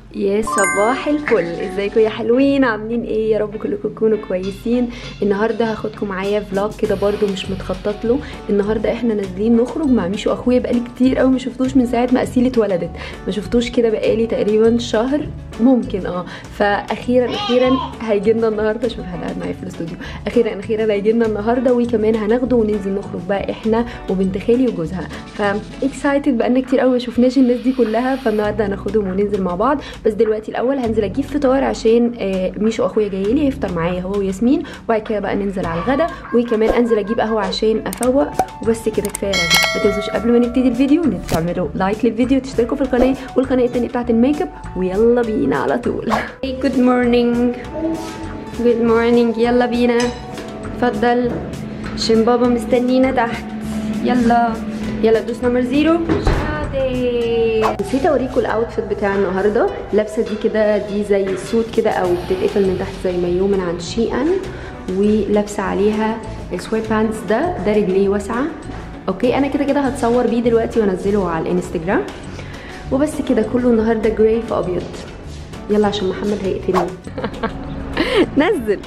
يا صباح الفل ازيكم يا حلوين عاملين ايه يا رب كلكم تكونوا كويسين النهارده هاخدكم معايا فلوج كده برده مش متخطط له النهارده احنا نازلين نخرج مع ميشو اخويا بقالي كتير قوي ما شفتوش من ساعه ما اسيل اتولدت ما شفتوش كده بقالي تقريبا شهر ممكن اه فاخيرا اخيرا هيجي لنا النهارده شوف هلا قاعد معايا في الاستوديو اخيرا اخيرا هيجي لنا النهارده وكمان هناخده وننزل نخرج بقى احنا وبنت خالي وجوزها ف اكسايتد بقالنا كتير قوي ما شفناش الناس دي كلها فالنهارده هناخدهم وننزل مع بعض بس دلوقتي الاول هنزل اجيب فطار عشان آه، ميشو اخويا جاي لي هيفطر معايا هو وياسمين وبعد كده بقى ننزل على الغدا وكمان انزل اجيب قهوه عشان افوق وبس كده كفايه رغي ما تنسوش قبل ما نبتدي الفيديو إن تعملوا لايك للفيديو تشتركوا في القناه والقناه التانيه بتاعت الميك اب ويلا بينا على طول جود مورنينج جود مورنينج يلا بينا اتفضل عشان بابا مستنينا تحت يلا يلا دوس نمبر زيرو شاطر نسيت اوريكم الاوتفيت بتاع النهارده لابسه دي كده دي زي سوت كده او بتتقفل من تحت زي مايو من عند شي ان ولابسه عليها السويت بانتس ده ده رجليه واسعه اوكي انا كده كده هتصور بيه دلوقتي وانزله على الانستجرام وبس كده كله النهارده جراي في ابيض يلا عشان محمد هيقتلني نزل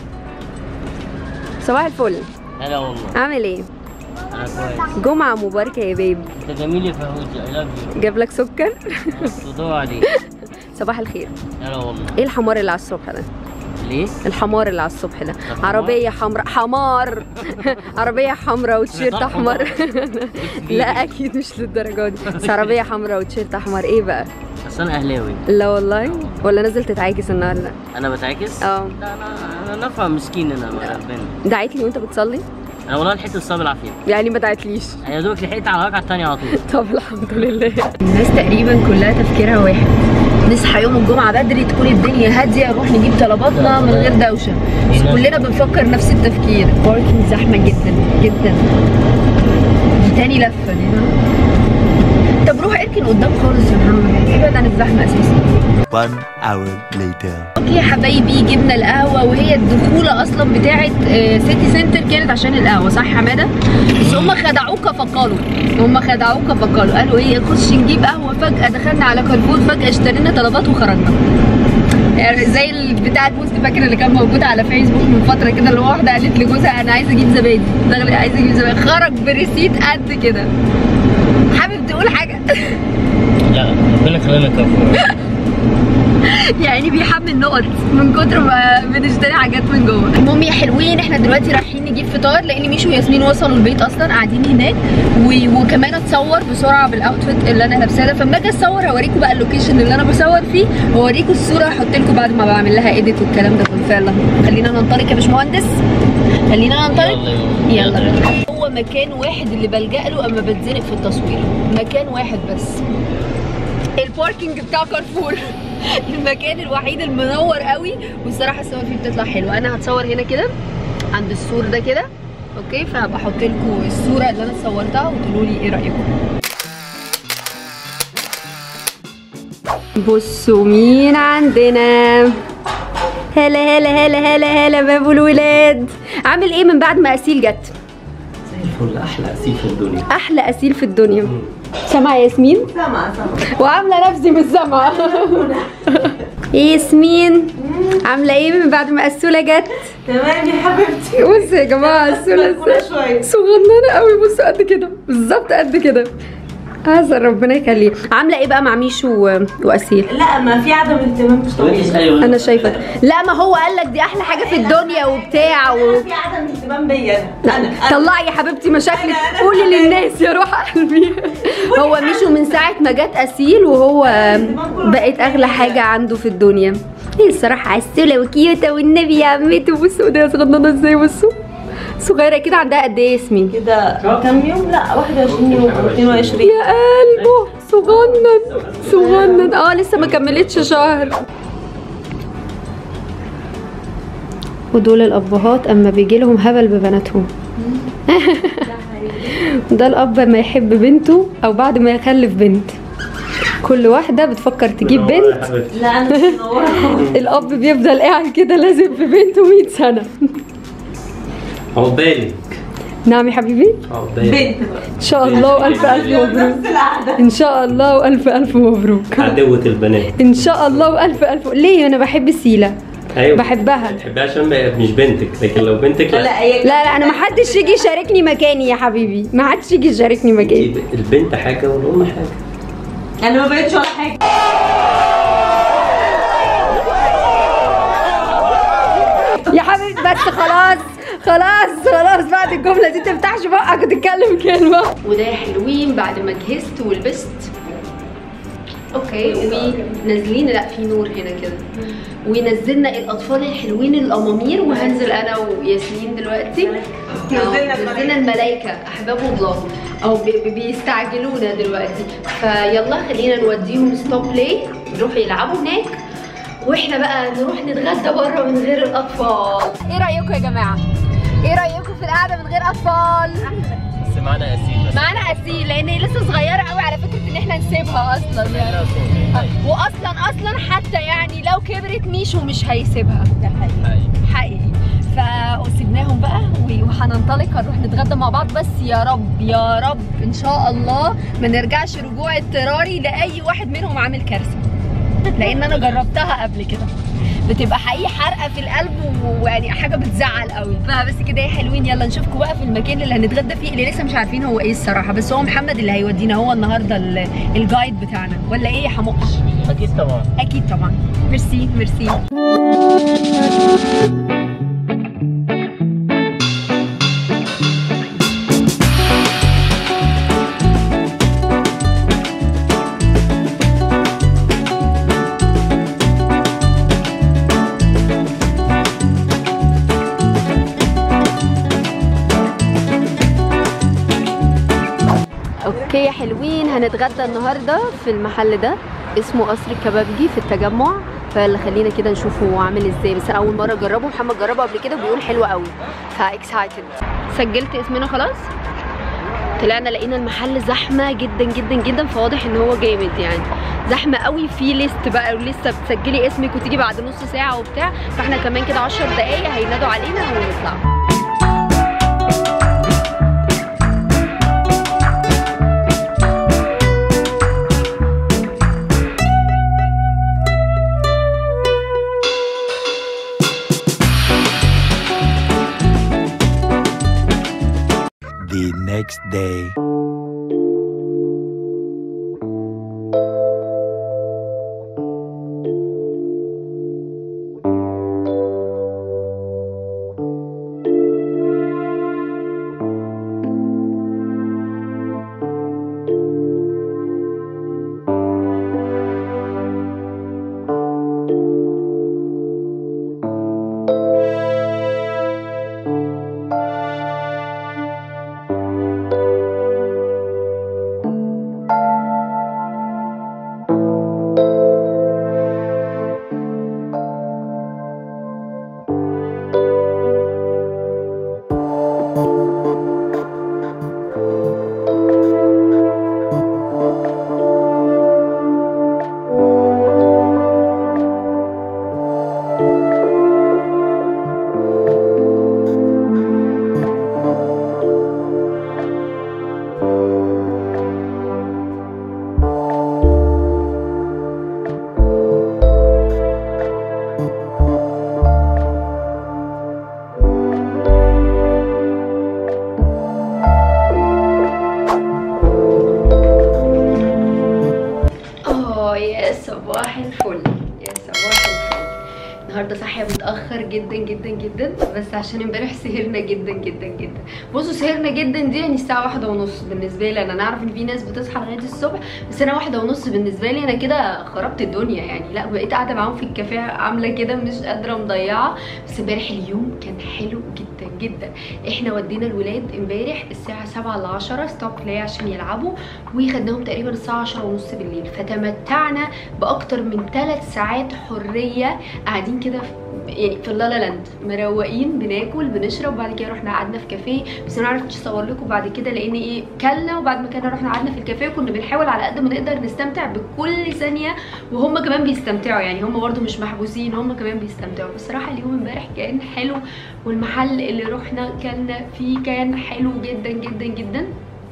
صباح الفل هلا والله عامل ايه انا كويس جمعه مباركه يا بيب انت جميل يا فهوجي اي لاف يو جاب لك سكر تضوع عليك صباح الخير هلا والله ايه الحمار اللي على الصبح ده ليه؟ الحمار اللي على الصبح ده حمار؟ عربيه حمراء حمار عربيه حمراء وتيشيرت طبعاً احمر حمار. لا اكيد مش للدرجه دي بس عربيه حمراء وتيشيرت احمر ايه بقى بس انا اهلاوي لا والله ولا نزل تتعاكس النهارده انا بتعكس؟ اه لا انا انا نفع مسكين انا ما ربنا دعيت لي وانت بتصلي انا والله لحقت الصلاه بالعافيه يعني ما دعيتليش انا يا دوبك لحقت على الركعه الثانيه على طول طب الحمد لله الناس تقريبا كلها تفكيرها واحد نصحى يوم الجمعة بدري تكون الدنيا هادية نروح نجيب طلباتنا من غير دوشة بس كلنا بنفكر نفس التفكير باركينج زحمة جدا جدا دي تاني لفة دي ها؟ طب روح اركن قدام خالص يا محمد ابعد عن الزحمة اساسا One hour later. اوكي يا حبايبي جبنا القهوه وهي الدخوله اصلا بتاعه آه، سيتي سنتر كانت عشان القهوه صح يا حماده بس هم خدعوك فقالوا هم خدعوك فقالوا قالوا ايه نخش نجيب قهوه فجاه دخلنا على كارفور فجاه اشترينا طلبات وخرجنا يعني زي ال- بتاع البوست فاكر اللي كان موجود على فيسبوك من فتره كده اللي هو واحده قالت لجوزها انا عايزه اجيب زبادي دخلت عايزه اجيب زبادي خرج بريسيت قد كده حابب تقول حاجه لا ربنا خلينا كفر يعني بيحمل نقط من كتر ما بنشتري حاجات من جوه المهم يا حلوين احنا دلوقتي رايحين نجيب فطار لان ميشو وياسمين وصلوا البيت اصلا قاعدين هناك و... وكمان اتصور بسرعه بالاوتفيت اللي انا لابساه ده فلما اجي اتصور هوريكم بقى اللوكيشن اللي انا بصور فيه واوريكم الصوره هحط لكم بعد ما بعمل لها ايديت والكلام ده كله فيلا خلينا ننطلق يا باشمهندس خلينا ننطلق يلا يلا يلا. بينا. هو مكان واحد اللي بلجأ له اما بتزنق في التصوير مكان واحد بس الباركينج بتاع كارفور المكان الوحيد المنور قوي والصراحه الصور فيه بتطلع حلوه انا هتصور هنا كده عند السور ده كده اوكي فبحط لكم الصوره اللي انا صورتها وتقولوا لي ايه رايكم بصوا مين عندنا هلا هلا هلا هلا هلا بابو الولاد عامل ايه من بعد ما اسيل جت زي الفل احلى اسيل في الدنيا احلى اسيل في الدنيا سامعه يا ياسمين سامعة سامعة وعامله نفسي مش سامعه ايه ياسمين عامله ايه من بعد ما السوله جت تمام يا حبيبتي بصوا يا جماعه السوله ملكونة شوية. صغننه قوي بصوا قد كده بالظبط قد كده عسل ربنا يخليه عامله ايه بقى مع ميشو و- واسيل لا ما في عدم اهتمام مش طب انت طبيعي اسالي ولا انا شايفه لا ما هو قال لك دي احلى حاجه في الدنيا وبتاع و... في عدم اهتمام بيا لا انا انا طلعي يا حبيبتي مشاكلك أنا- أنا قولي كمان. للناس يا روح قلبي هو مشوا من ساعه ما جت اسيل وهو بقت اغلى حاجه عنده في الدنيا هي الصراحه عسوله وكيوته والنبي يا عمته بصوا ده صغننه ازاي بصوا صغيره كده عندها قد ايه ياسمين كده كام يوم لا 21 يوم او 22 يا قلبه صغنن صغنن اه لسه ما كملتش شهر ودول الابهات اما بيجي لهم هبل ببناتهم ده الاب ما يحب بنته او بعد ما يخلف بنت كل واحده بتفكر تجيب بنت لا انا مش منوره خالص. الاب بيفضل قاعد كده لازم في بنته 100 سنه عقبالك نعم يا حبيبي عقبال بنت بقى ان شاء الله والف الف مبروك نفس القعده ان شاء الله والف الف مبروك عدوة البنات ان شاء الله والف الف ليه انا بحب سيلا ايوه بحبها. بتحبها عشان ما- مش بنتك لكن لو بنتك لا لا هي لا لا انا ما حدش يجي يشاركني مكاني يا حبيبي ما حدش يجي يشاركني مكاني دي البنت حاجة والأم حاجة انا ما بقتش ولا حاجه يا حبيبي بس خلاص خلاص خلاص بعد الجمله دي تفتحش بقك وتتكلم كلمه وده يا حلوين بعد ما جهزت ولبست اوكي ونازلين لا في نور هنا كده ونزلنا الاطفال الحلوين الامامير وهنزل انا وياسمين دلوقتي نزلنا آه، نزلنا الملائكه احباب الله او بي- بي- بيستعجلونا دلوقتي فيلا خلينا نوديهم ستوب بلاي يروحوا يلعبوا هناك واحنا بقى نروح نتغدى بره من غير الاطفال ايه رايكم يا جماعه ايه رايكم في القعده من غير اطفال بس معانا أسيل بس معانا اسيل لان هي لسه صغيره قوي على فكره ان احنا نسيبها اصلا يعني واصلا اصلا حتى يعني لو كبرت ميشو مش هيسيبها حقيقي فسيبناهم بقى و- وهننطلق هنروح نتغدى مع بعض بس يا رب يا رب ان شاء الله ما نرجعش رجوع اضطراري لاي واحد منهم عامل كارثه لان انا جربتها قبل كده بتبقى حقيقي حرقه في القلب و- ويعني حاجه بتزعل قوي فبس كده يا حلوين يلا نشوفكم بقى في المكان اللي هنتغدى فيه اللي لسه مش عارفين هو ايه الصراحه بس هو محمد اللي هيودينا هو النهارده ال- الجايد بتاعنا ولا ايه يا حموش أكيد طبعا اكيد طبعا ميرسي ميرسي اوكي يا حلوين هنتغدى النهارده في المحل ده اسمه قصر الكبابجي في التجمع فيلا خلينا كده نشوفه هو عامل ازاي بس انا اول مره اجربه محمد جربه قبل كده وبيقول حلو قوي فاكسايتد سجلت اسمنا خلاص طلعنا لقينا المحل زحمه جدا جدا جدا فواضح ان هو جامد يعني زحمه قوي في ليست بقى ولسه بتسجلي اسمك وتيجي بعد نص ساعه وبتاع فاحنا كمان كده 10 دقايق هينادوا علينا ونطلع The next day. اه يا صباح الفل يا صباح الفل النهارده صاحيه متاخر جدا جدا جدا بس عشان امبارح سهرنا جدا جدا جدا بصوا سهرنا جدا دي يعني الساعه واحدة ونص بالنسبه لي انا انا اعرف ان في ناس بتصحى لغايه الصبح بس انا واحدة ونص بالنسبه لي انا كده خربت الدنيا يعني لا بقيت قاعده معاهم في الكافيه عامله كده مش قادره مضيعه بس امبارح اليوم كان حلو جدا جدا احنا ودينا الولاد امبارح الساعه 7 ل 10 ستوب بلاي عشان يلعبوا وخدناهم تقريبا الساعه 10 ونص بالليل فتمتعنا باكتر من 3 ساعات حريه قاعدين كده يعني في اللالا لاند مروقين بناكل بنشرب وبعد كده رحنا قعدنا في كافيه بس انا عرفتش اصور لكم بعد كده لان ايه كلنا وبعد ما كنا رحنا قعدنا في الكافيه كنا بنحاول على قد ما نقدر نستمتع بكل ثانيه وهم كمان بيستمتعوا يعني هم برضو مش محبوسين هم كمان بيستمتعوا بصراحه اليوم امبارح كان حلو والمحل اللي رحنا كلنا فيه كان حلو جدا جدا جدا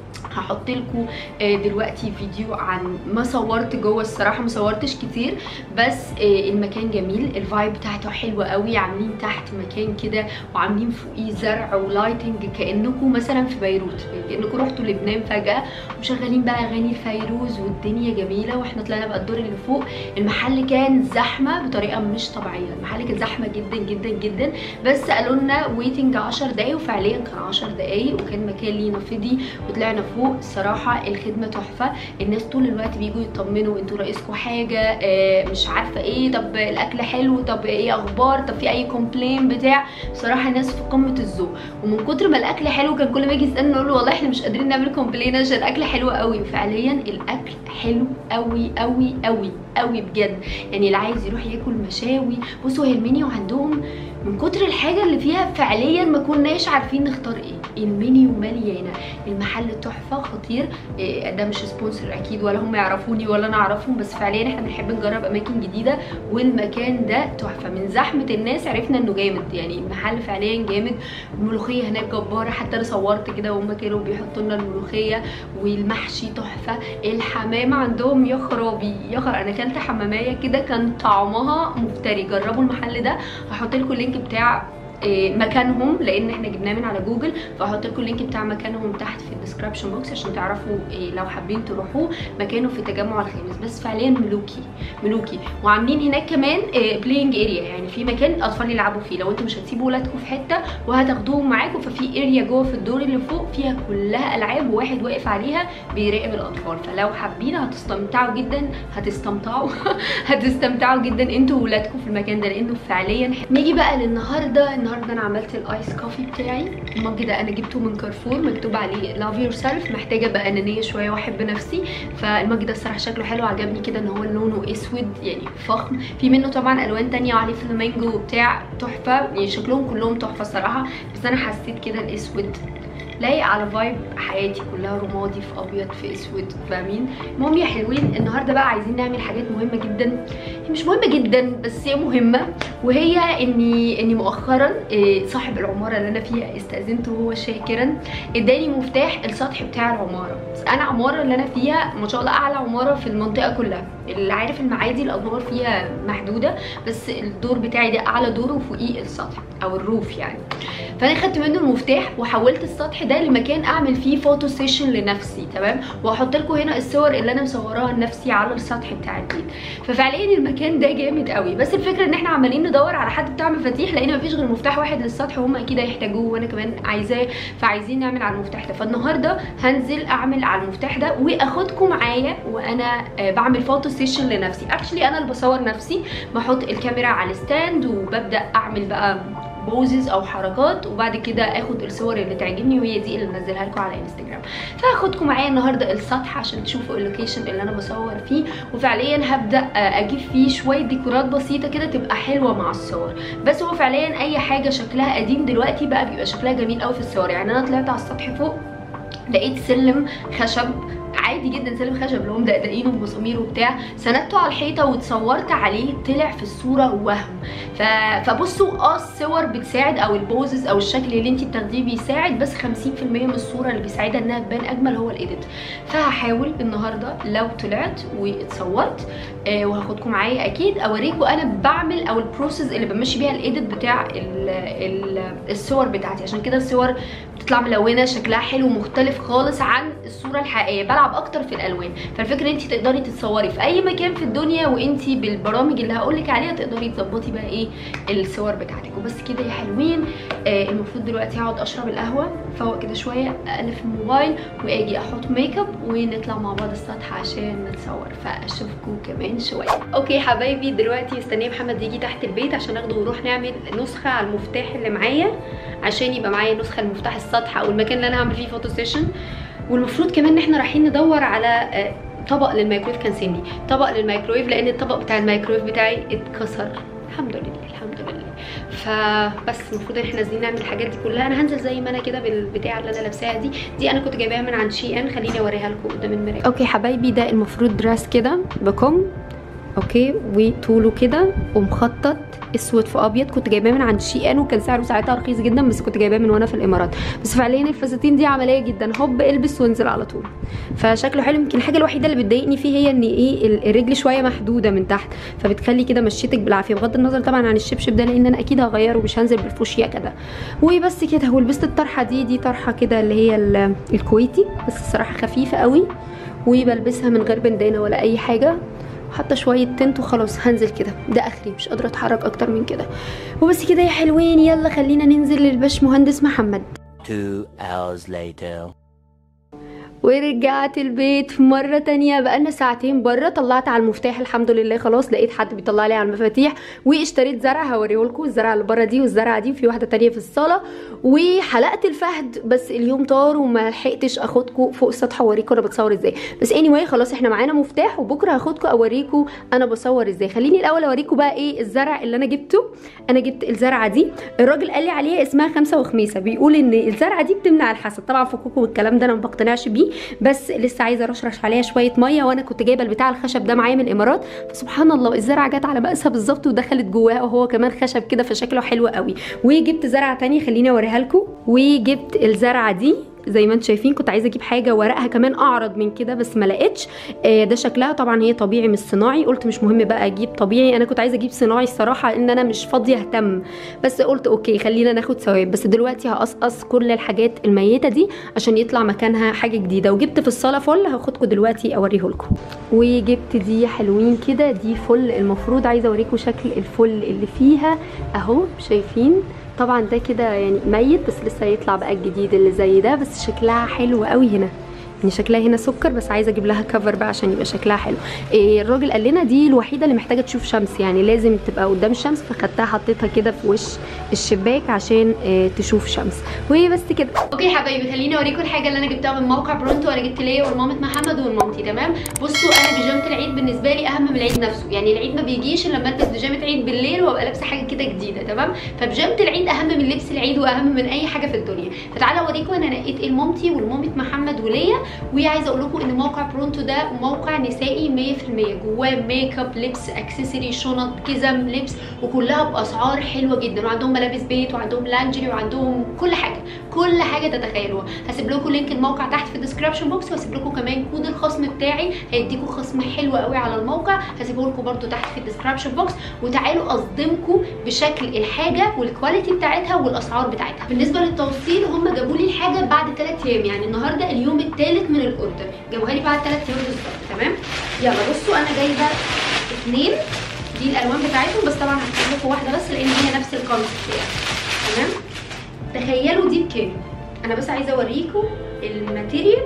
هحط لكم دلوقتي فيديو عن ما صورت جوه الصراحه ما صورتش كتير بس آه، المكان جميل الفايب بتاعته حلوه قوي عاملين تحت مكان كده وعاملين فوقيه زرع ولايتنج كانكم مثلا في بيروت كانكم رحتوا لبنان فجاه ومشغلين بقى اغاني الفيروز والدنيا جميله واحنا طلعنا بقى الدور اللي فوق المحل كان زحمه بطريقه مش طبيعيه المحل كان زحمه جدا جدا جدا بس قالوا لنا ويتنج 10 دقايق وفعليا كان 10 دقايق وكان مكان لينا فضي وطلعنا فوق الصراحه الخدمه تحفه الناس طول الوقت بيجوا يطمنوا انتوا ناقصكم حاجه آه، مش عارفه ايه طب الاكل حلو طب ايه اخبار طب في اي كومبلين بتاع بصراحه الناس في قمه الذوق ومن كتر ما الاكل حلو كان كل ما يجي يسالني نقول له والله احنا مش قادرين نعمل كومبلين عشان الاكل حلو قوي وفعليا الاكل حلو قوي قوي قوي قوي بجد يعني اللي عايز يروح ياكل مشاوي بصوا هي المنيو عندهم من كتر الحاجه اللي فيها فعليا ما كناش عارفين نختار ايه المنيو مليانه المحل تحفه خطير إيه، ده مش سبونسر اكيد ولا هم يعرفوني ولا انا اعرفهم بس فعليا احنا بنحب نجرب اماكن جديده والمكان ده تحفه من زحمه الناس عرفنا انه جامد يعني المحل فعليا جامد الملوخيه هناك جباره حتى انا صورت كده وهم كانوا بيحطوا لنا الملوخيه والمحشي تحفه الحمام عندهم يا خرابي يا خرابي انا اكلت حماميه كده كان طعمها مفتري جربوا المحل ده هحط لكم اللينك بتاع إيه، مكانهم لان احنا جبناه من على جوجل فهحط لكم اللينك بتاع مكانهم تحت في الديسكربشن بوكس عشان تعرفوا إيه لو حابين تروحوه مكانه في التجمع الخامس بس فعليا ملوكي ملوكي وعاملين هناك كمان بلاينج اريا يعني في مكان الاطفال يلعبوا فيه لو انتوا مش هتسيبوا ولادكم في حته وهتاخدوهم معاكم ففي اريا جوه في الدور اللي فوق فيها كلها العاب وواحد واقف عليها بيراقب الاطفال فلو حابين هتستمتعوا جدا هتستمتعوا هتستمتعوا جدا انتوا وولادكم في المكان ده لانه فعليا حلو. نيجي بقى للنهارده النهارده انا عملت الايس كوفي بتاعي المج ده انا جبته من كارفور مكتوب عليه لاف يور سيلف محتاجه بقى انانيه شويه واحب نفسي فالمج ده الصراحه شكله حلو عجبني كده ان هو لونه اسود يعني فخم في منه طبعا الوان تانية وعليه فلامينجو وبتاع تحفه يعني شكلهم كلهم تحفه الصراحه بس انا حسيت كده الاسود لايق على فايب حياتي كلها رمادي في ابيض في اسود فاهمين المهم يا حلوين النهارده بقى عايزين نعمل حاجات مهمه جدا هي مش مهمه جدا بس هي مهمه وهي اني اني مؤخرا إيه، صاحب العماره اللي انا فيها استاذنته هو شاكرا اداني مفتاح السطح بتاع العماره بس انا عماره اللي انا فيها ما شاء الله اعلى عماره في المنطقه كلها اللي عارف المعادي الادوار فيها محدوده بس الدور بتاعي ده اعلى دور وفوقيه السطح او الروف يعني فانا خدت منه المفتاح وحولت السطح ده لمكان اعمل فيه فوتو سيشن لنفسي تمام وهحط لكم هنا الصور اللي انا مصوراها لنفسي على السطح بتاع البيت ففعليا المكان ده جامد قوي بس الفكره ان احنا عمالين ندور على حد بتاع مفاتيح لقينا مفيش غير مفتاح واحد للسطح وهم اكيد هيحتاجوه وانا كمان عايزاه فعايزين نعمل على المفتاح ده فالنهارده هنزل اعمل على المفتاح ده واخدكم معايا وانا آه، بعمل فوتو سيشن لنفسي اكشلي انا اللي بصور نفسي بحط الكاميرا على الستاند وببدا اعمل بقى بوزز او حركات وبعد كده اخد الصور اللي تعجبني وهي دي اللي منزلها لكم على انستجرام فهاخدكم معايا النهارده السطح عشان تشوفوا اللوكيشن اللي انا بصور فيه وفعليا هبدا آه، اجيب فيه شويه ديكورات بسيطه كده تبقى حلوه مع الصور بس هو فعليا اي حاجه شكلها قديم دلوقتي بقى بيبقى شكلها جميل قوي في الصور يعني انا طلعت على السطح فوق لقيت سلم خشب عادي جدا سلم خشب اللي هو مدقدقينه بمسامير وبتاع سندته على الحيطه واتصورت عليه طلع في الصوره وهم ف... فبصوا اه الصور بتساعد او البوزز او الشكل اللي انت بتاخديه بيساعد بس 50% من الصوره اللي بيساعدها انها تبان اجمل هو الايديت فهحاول النهارده لو طلعت واتصورت آه وهاخدكم معايا اكيد اوريكم انا بعمل او البروسيس اللي بمشي بيها الايديت بتاع ال... ال... الصور بتاعتي عشان كده الصور بتطلع ملونه شكلها حلو مختلف خالص عن الصوره الحقيقيه بلعب اكتر في الالوان فالفكره انت تقدري تتصوري في اي مكان في الدنيا وانت بالبرامج اللي هقولك عليها تقدري تظبطي بقى ايه الصور بتاعتك وبس كده يا حلوين آه المفروض دلوقتي هقعد اشرب القهوه فوق كده شويه الف الموبايل واجي احط ميك اب ونطلع مع بعض السطح عشان نتصور فاشوفكم كمان شويه اوكي حبايبي دلوقتي استنيه محمد يجي تحت البيت عشان اخده ونروح نعمل نسخه على المفتاح اللي معايا عشان يبقى معايا نسخه لمفتاح السطح او المكان اللي انا هعمل فيه فوتو سيشن والمفروض كمان ان احنا رايحين ندور على آه، طبق للميكرويف كان سني طبق للميكرويف لان الطبق بتاع الميكرويف بتاعي اتكسر الحمد لله الحمد لله فبس المفروض ان احنا نازلين نعمل الحاجات دي كلها انا هنزل زي ما انا كده بالبتاع اللي انا لابساها دي دي انا كنت جايباها من عند شي ان خليني اوريها لكم قدام المرايه اوكي حبايبي ده المفروض دراس كده بكم اوكي وطوله كده ومخطط اسود في ابيض كنت جايباه من عند شي ان وكان سعره ساعتها رخيص جدا بس كنت جايباه من وانا في الامارات بس فعليا الفساتين دي عمليه جدا هوب البس وانزل على طول فشكله حلو يمكن الحاجه الوحيده اللي بتضايقني فيه هي ان ايه ال- الرجل شويه محدوده من تحت فبتخلي كده مشيتك بالعافيه بغض النظر طبعا عن الشبشب ده لان انا اكيد هغيره مش هنزل بالفوشيا كده وبس كده ولبست الطرحه دي دي طرحه كده اللي هي ال- الكويتي بس الصراحه خفيفه قوي وبلبسها من غير بندانه ولا اي حاجه حتى شويه تنت وخلاص هنزل كده ده اخري مش قادره اتحرك اكتر من كده وبس كده يا حلوين يلا خلينا ننزل للباش مهندس محمد Two hours later. ورجعت البيت مرة تانية بقالنا ساعتين بره طلعت على المفتاح الحمد لله خلاص لقيت حد بيطلع لي على المفاتيح واشتريت زرع هوريهولكم الزرعة اللي بره دي والزرعة دي وفي واحدة تانية في الصالة وحلقت الفهد بس اليوم طار وما لحقتش اخدكم فوق السطح اوريكم انا بتصور ازاي بس اني anyway خلاص احنا معانا مفتاح وبكره هاخدكم اوريكم انا بصور ازاي خليني الاول اوريكم بقى ايه الزرع اللي انا جبته انا جبت الزرعه دي الراجل قال لي عليها اسمها خمسة وخميسه بيقول ان الزرعه دي بتمنع الحسد طبعا فكوكوا والكلام ده انا ما بقتنعش بيه بس لسه عايزه ارشرش عليها شويه ميه وانا كنت جايبه البتاع الخشب ده معايا من الامارات فسبحان الله الزرعه جت على مقاسها بالظبط ودخلت جواها وهو كمان خشب كده فشكله حلو قوي وجبت زرعه تانية خليني اوريها لكم وجبت الزرعه دي زي ما انتم شايفين كنت عايزه اجيب حاجه ورقها كمان اعرض من كده بس ما لقيتش آه، ده شكلها طبعا هي طبيعي مش صناعي قلت مش مهم بقى اجيب طبيعي انا كنت عايزه اجيب صناعي الصراحه ان انا مش فاضيه اهتم بس قلت اوكي خلينا ناخد ثواب بس دلوقتي هقصقص كل الحاجات الميته دي عشان يطلع مكانها حاجه جديده وجبت في الصاله فل هاخدكم دلوقتي اوريه لكم وجبت دي حلوين كده دي فل المفروض عايزه اوريكم شكل الفل اللي فيها اهو شايفين طبعا ده كده يعني ميت بس لسه هيطلع بقى الجديد اللي زي ده بس شكلها حلو قوي هنا يعني شكلها هنا سكر بس عايزه اجيب لها كفر بقى عشان يبقى شكلها حلو إيه الراجل قال لنا دي الوحيده اللي محتاجه تشوف شمس يعني لازم تبقى قدام الشمس فخدتها حطيتها كده في وش الشباك عشان إيه تشوف شمس وهي بس كده اوكي حبايبي خليني اوريكم الحاجه اللي انا جبتها من موقع برونتو انا جبت ليا ولمامه محمد ولمامتي تمام بصوا انا بيجامه العيد بالنسبه لي اهم من العيد نفسه يعني العيد ما بيجيش الا لما البس بيجامه عيد بالليل وابقى لابسه حاجه كده جديده تمام فبيجامه العيد اهم من لبس العيد واهم من اي حاجه في الدنيا فتعالى اوريكم انا نقيت ايه لمامتي ولمامه محمد وليا وعايزه اقول لكم ان موقع برونتو ده موقع نسائي 100% جواه ميك اب لبس اكسسوري شنط جزم لبس وكلها باسعار حلوه جدا وعندهم ملابس بيت وعندهم لانجري وعندهم كل حاجه كل حاجه تتخيلوها هسيب لكم لينك الموقع تحت في الديسكربشن بوكس وهسيب لكم كمان كود الخصم بتاعي هيديكم خصم حلو قوي على الموقع هسيبه لكم برده تحت في الديسكربشن بوكس وتعالوا اصدمكم بشكل الحاجه والكواليتي بتاعتها والاسعار بتاعتها بالنسبه للتوصيل هم جابوا لي الحاجه بعد 3 ايام يعني النهارده اليوم الثالث من الاوردر جابوها لي بعد 3 ايام بالظبط تمام يلا بصوا انا جايبه اثنين دي الالوان بتاعتهم بس طبعا هكتب لكم واحده بس لان هي نفس الكونسيبت يعني تمام تخيلوا دي بكام انا بس عايزه اوريكم الماتيريال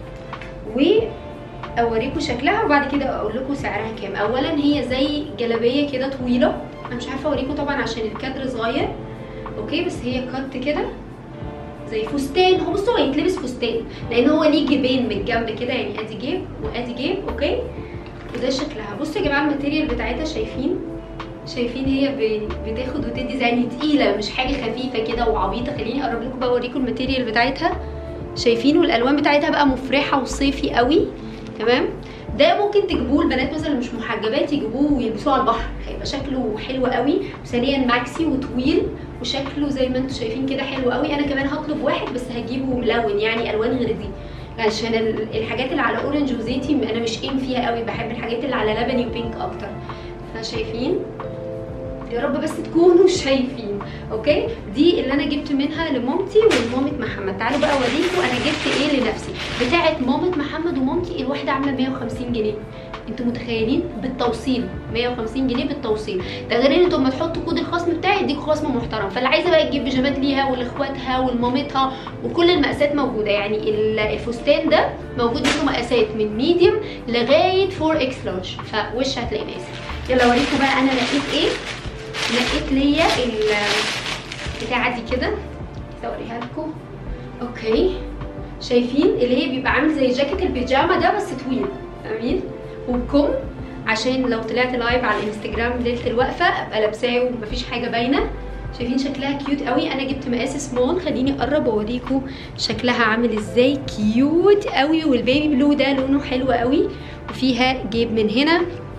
واوريكم شكلها وبعد كده اقول لكم سعرها كام اولا هي زي جلابيه كده طويله انا مش عارفه اوريكم طبعا عشان الكادر صغير اوكي بس هي كات كده زي فستان هو بصوا هو يتلبس فستان لان هو ليه جيبين من الجنب كده يعني ادي جيب وادي جيب اوكي وده شكلها بصوا يا جماعه الماتيريال بتاعتها شايفين شايفين هي ب- بتاخد وتدي زي يعني تقيله مش حاجه خفيفه كده وعبيطه خليني اقرب لكم بقى اوريكم الماتيريال بتاعتها شايفين والالوان بتاعتها بقى مفرحه وصيفي قوي تمام ده ممكن تجيبوه البنات مثلا اللي مش محجبات يجيبوه ويلبسوه على البحر هيبقى شكله حلو قوي وثانيا ماكسي وطويل وشكله زي ما انتم شايفين كده حلو قوي انا كمان هطلب واحد بس هجيبه ملون يعني الوان غير دي عشان ال- الحاجات اللي على اورنج وزيتي انا مش ان فيها قوي بحب الحاجات اللي على لبني وبينك اكتر فشايفين يا رب بس تكونوا شايفين اوكي دي اللي انا جبت منها لمامتي ولمامة محمد تعالوا بقى اوريكم انا جبت ايه لنفسي بتاعه مامة محمد ومامتي الواحده عامله 150 جنيه انتوا متخيلين بالتوصيل 150 جنيه بالتوصيل ده غير ان انتوا لما تحطوا كود الخصم بتاعي يديكوا خصم محترم فاللي عايزه بقى تجيب بيجامات ليها ولاخواتها ولمامتها وكل المقاسات موجوده يعني ال- الفستان ده موجود منه مقاسات من ميديوم لغايه 4 اكس لارج فوش هتلاقي ناس يلا اوريكم بقى انا لقيت ايه لقيت ليا البتاعه دي كده كده اوريها لكم اوكي شايفين اللي هي بيبقى عامل زي جاكيت البيجامه ده بس طويل فاهمين وبكم عشان لو طلعت لايف على الانستجرام ليله الوقفه ابقى لابساه ومفيش حاجه باينه شايفين شكلها كيوت قوي انا جبت مقاس سمول خليني اقرب اوريكم شكلها عامل ازاي كيوت قوي والبيبي بلو ده لونه حلو قوي وفيها جيب من هنا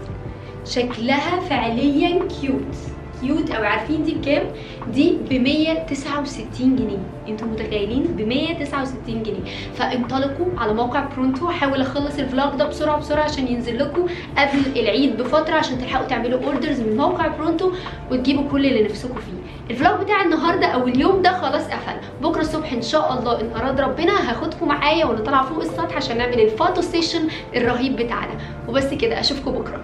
شكلها فعليا كيوت كيوت او عارفين دي بكام دي ب 169 جنيه انتوا متخيلين ب 169 جنيه فانطلقوا على موقع برونتو هحاول اخلص الفلوج ده بسرعه بسرعه عشان ينزل لكم قبل العيد بفتره عشان تلحقوا تعملوا اوردرز من موقع برونتو وتجيبوا كل اللي نفسكم فيه الفلوج بتاع النهارده او اليوم ده خلاص قفل بكره الصبح ان شاء الله ان اراد ربنا هاخدكم معايا ونطلع فوق السطح عشان نعمل الفوتو ستيشن الرهيب بتاعنا وبس كده اشوفكم بكره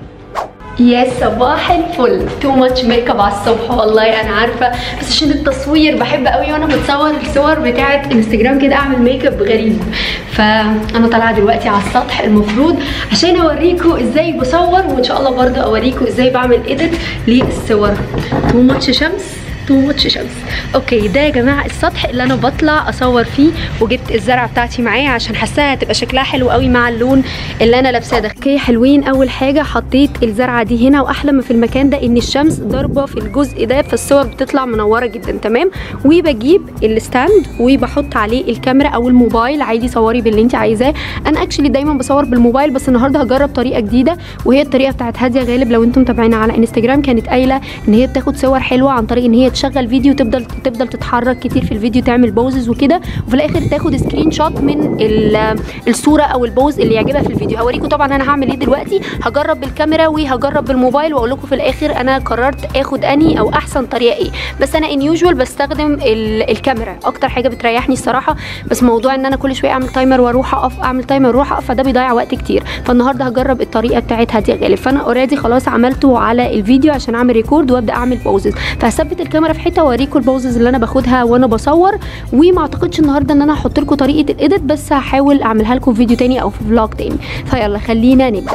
يا صباح الفل تو ماتش ميك اب على الصبح والله انا عارفه بس عشان التصوير بحب قوي وانا بتصور الصور بتاعه انستجرام كده اعمل ميك اب غريب فانا طالعه دلوقتي على السطح المفروض عشان اوريكم ازاي بصور وان شاء الله برضه اوريكم ازاي بعمل ايديت للصور تو ماتش شمس تو ماتش شمس اوكي ده يا جماعه السطح اللي انا بطلع اصور فيه وجبت الزرعه بتاعتي معايا عشان حاساها هتبقى شكلها حلو قوي مع اللون اللي انا لابساه ده اوكي حلوين اول حاجه حطيت الزرعه دي هنا واحلى ما في المكان ده ان الشمس ضاربه في الجزء ده فالصور بتطلع منوره جدا تمام وبجيب الستاند وبحط عليه الكاميرا او الموبايل عادي صوري باللي انت عايزاه انا اكشلي دايما بصور بالموبايل بس النهارده هجرب طريقه جديده وهي الطريقه بتاعت هاديه غالب لو انتم متابعينها على انستجرام كانت قايله ان هي بتاخد صور حلوه عن طريق ان هي تشغل فيديو تفضل تفضل تتحرك كتير في الفيديو تعمل بوزز وكده وفي الاخر تاخد سكرين شوت من الصوره او البوز اللي يعجبها في الفيديو هوريكم طبعا انا هعمل ايه دلوقتي هجرب بالكاميرا وهجرب بالموبايل واقول لكم في الاخر انا قررت اخد اني او احسن طريقه ايه بس انا ان يوجوال بستخدم الكاميرا اكتر حاجه بتريحني الصراحه بس موضوع ان انا كل شويه اعمل تايمر واروح اقف اعمل تايمر واروح اقف فده بيضيع وقت كتير فالنهارده هجرب الطريقه بتاعت هاديه غالب فانا اوريدي خلاص عملته على الفيديو عشان اعمل ريكورد وابدا اعمل بوزز فهثبت الكاميرا في حته واوريكم البوزز اللي انا باخدها وانا بصور وما اعتقدش النهارده ان انا هحط لكم طريقه الايديت بس هحاول اعملها لكم في فيديو تاني او في فلوج تاني فيلا خلينا نبدا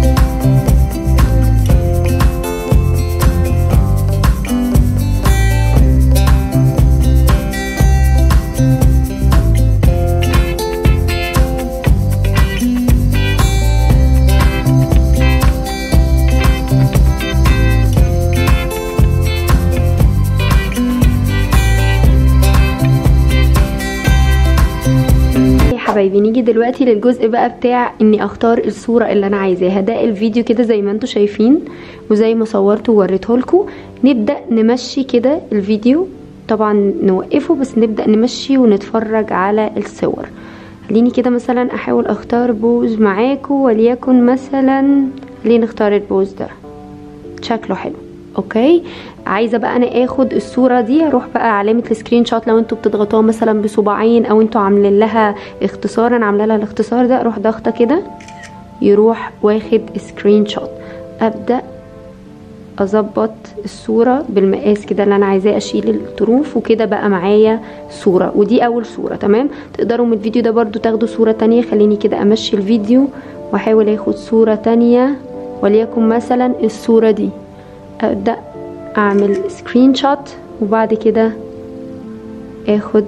حبايبي نيجي دلوقتي للجزء بقى بتاع اني اختار الصوره اللي انا عايزاها ده الفيديو كده زي ما انتم شايفين وزي ما صورته ووريته لكم نبدا نمشي كده الفيديو طبعا نوقفه بس نبدا نمشي ونتفرج على الصور خليني كده مثلا احاول اختار بوز معاكم وليكن مثلا ليه نختار البوز ده شكله حلو اوكي عايزه بقى انا اخد الصوره دي اروح بقى علامه السكرين شوت لو انتوا بتضغطوها مثلا بصباعين او انتوا عاملين لها اختصار انا عامله لها الاختصار ده اروح ضاغطه كده يروح واخد سكرين شوت ابدا اظبط الصوره بالمقاس كده اللي انا عايزاه اشيل الطروف وكده بقى معايا صوره ودي اول صوره تمام تقدروا من الفيديو ده برضو تاخدوا صوره تانية خليني كده امشي الفيديو واحاول اخد صوره تانية وليكن مثلا الصوره دي ابدا اعمل سكرين شوت وبعد كده اخد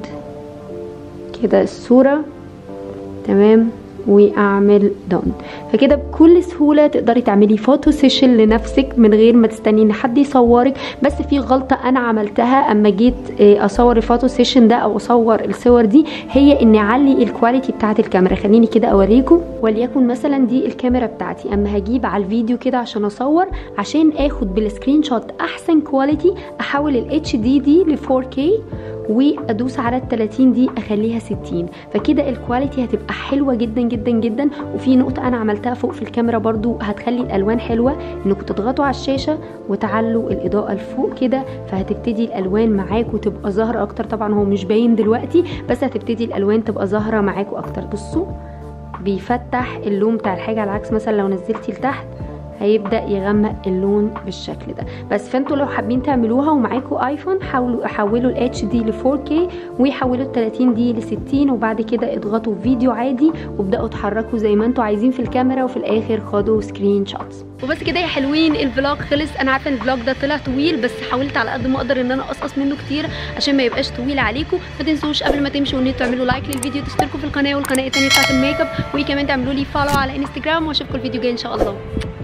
كده الصوره تمام واعمل دون فكده بكل سهوله تقدري تعملي فوتو سيشن لنفسك من غير ما تستني ان حد يصورك بس في غلطه انا عملتها اما جيت اصور الفوتو سيشن ده او اصور الصور دي هي اني اعلي الكواليتي بتاعه الكاميرا خليني كده اوريكم وليكن مثلا دي الكاميرا بتاعتي اما هجيب على الفيديو كده عشان اصور عشان اخد بالسكرين شوت احسن كواليتي احول الاتش دي دي ل 4K وادوس على ال 30 دي اخليها 60 فكده الكواليتي هتبقى حلوه جدا جدا جدا وفي نقطه انا عملتها فوق في الكاميرا برضو هتخلي الالوان حلوه انكم تضغطوا على الشاشه وتعلوا الاضاءه لفوق كده فهتبتدي الالوان معاكم تبقى ظاهره اكتر طبعا هو مش باين دلوقتي بس هتبتدي الالوان تبقى ظاهره معاكم اكتر بصوا بيفتح اللون بتاع الحاجه على العكس مثلا لو نزلتي لتحت هيبدا يغمق اللون بالشكل ده بس فانتوا لو حابين تعملوها ومعاكم ايفون حاولوا حولوا الاتش دي ل 4K وحولوا ال 30 دي ل 60 وبعد كده اضغطوا فيديو عادي وابداوا اتحركوا زي ما انتوا عايزين في الكاميرا وفي الاخر خدوا سكرين شوتس وبس كده يا حلوين الفلوج خلص انا عارفه ان الفلوج ده طلع طويل بس حاولت على قد ما اقدر ان انا اقصقص منه كتير عشان ما يبقاش طويل عليكم ما تنسوش قبل ما تمشوا ان انتوا تعملوا لايك للفيديو تشتركوا في القناه والقناه الثانيه بتاعت الميك اب وكمان تعملوا لي فولو على انستجرام واشوفكم الفيديو الجاي ان شاء الله